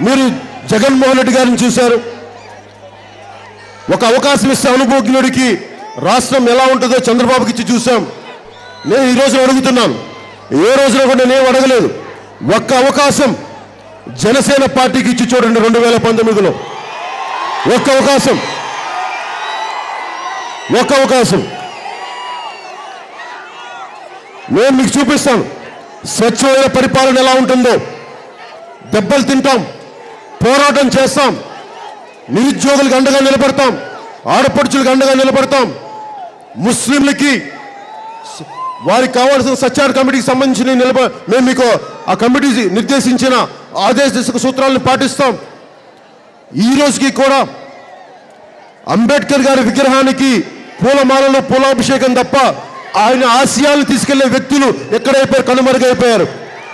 మీరు జగన్మోహన్ రెడ్డి గారిని చూశారు ఒక అవకాశం ఇస్తే అనుభవజ్ఞుడికి రాష్ట్రం ఎలా ఉంటుందో చంద్రబాబుకి ఇచ్చి చూసాం నేను ఈ రోజున అడుగుతున్నాను ఏ రోజున కూడా నేనేం అడగలేదు ఒక్క అవకాశం జనసేన పార్టీకి ఇచ్చి చూడండి రెండు వేల పంతొమ్మిదిలో ఒక్క అవకాశం ఒక్క అవకాశం నేను మీకు చూపిస్తాను స్వచ్ఛమైన పరిపాలన ఎలా ఉంటుందో దెబ్బలు తింటాం పోరాటం చేస్తాం నిరుద్యోగులకు అండగా నిలబడతాం ఆడపడుచులకు అండగా నిలబడతాం ముస్లింలకి స- వారికి కావాల్సిన సత్యార కమిటీకి సంబంధించిన నిలబ మేము మీకు ఆ కమిటీ నిర్దేశించిన ఆదేశ సూత్రాలను పాటిస్తాం ఈ రోజుకి కూడా అంబేద్కర్ గారి విగ్రహానికి పూలమాలలో పూలాభిషేకం తప్ప ఆయన ఆశయాలను తీసుకెళ్లే వ్యక్తులు ఎక్కడైపోయారు కనుమరుగైపోయారు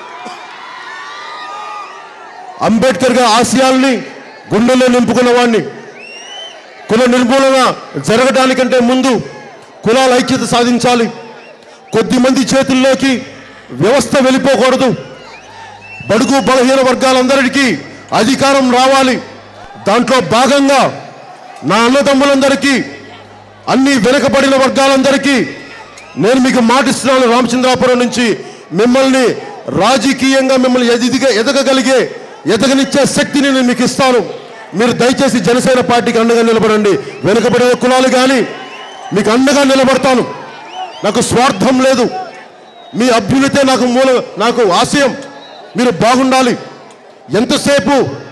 అంబేద్కర్ గారి ఆశయాల్ని గుండెల్లో నింపుకున్న వాడిని కుల నిర్మూలన జరగడానికంటే ముందు కులాల ఐక్యత సాధించాలి కొద్ది మంది చేతుల్లోకి వ్యవస్థ వెళ్ళిపోకూడదు బడుగు బలహీన వర్గాలందరికీ అధికారం రావాలి దాంట్లో భాగంగా నా అన్నదమ్ములందరికీ అన్ని వెనుకబడిన వర్గాలందరికీ నేను మీకు మాటిస్తున్నాను రామచంద్రాపురం నుంచి మిమ్మల్ని రాజకీయంగా మిమ్మల్ని ఎదిగ ఎదగగలిగే ఎదగనిచ్చే శక్తిని నేను మీకు ఇస్తాను మీరు దయచేసి జనసేన పార్టీకి అండగా నిలబడండి వెనుకబడిన కులాలు కానీ మీకు అండగా నిలబడతాను నాకు స్వార్థం లేదు మీ అభ్యున్నతే నాకు మూల నాకు ఆశయం మీరు బాగుండాలి ఎంతసేపు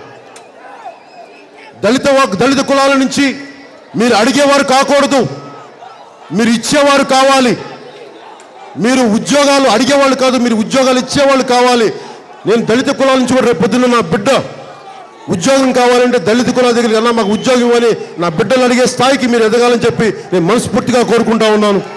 దళిత వ- దళిత కులాల నుంచి మీరు అడిగేవారు కాకూడదు మీరు ఇచ్చేవారు కావాలి మీరు ఉద్యోగాలు అడిగేవాళ్ళు కాదు మీరు ఉద్యోగాలు ఇచ్చేవాళ్ళు కావాలి నేను దళిత కులాల నుంచి కూడా రేపు పొద్దున్న నా బిడ్డ ఉద్యోగం కావాలంటే దళిత కులాల దగ్గరికి అన్నా మాకు ఉద్యోగం ఇవ్వని నా బిడ్డలు అడిగే స్థాయికి మీరు ఎదగాలని చెప్పి నేను మనస్ఫూర్తిగా కోరుకుంటా ఉన్నాను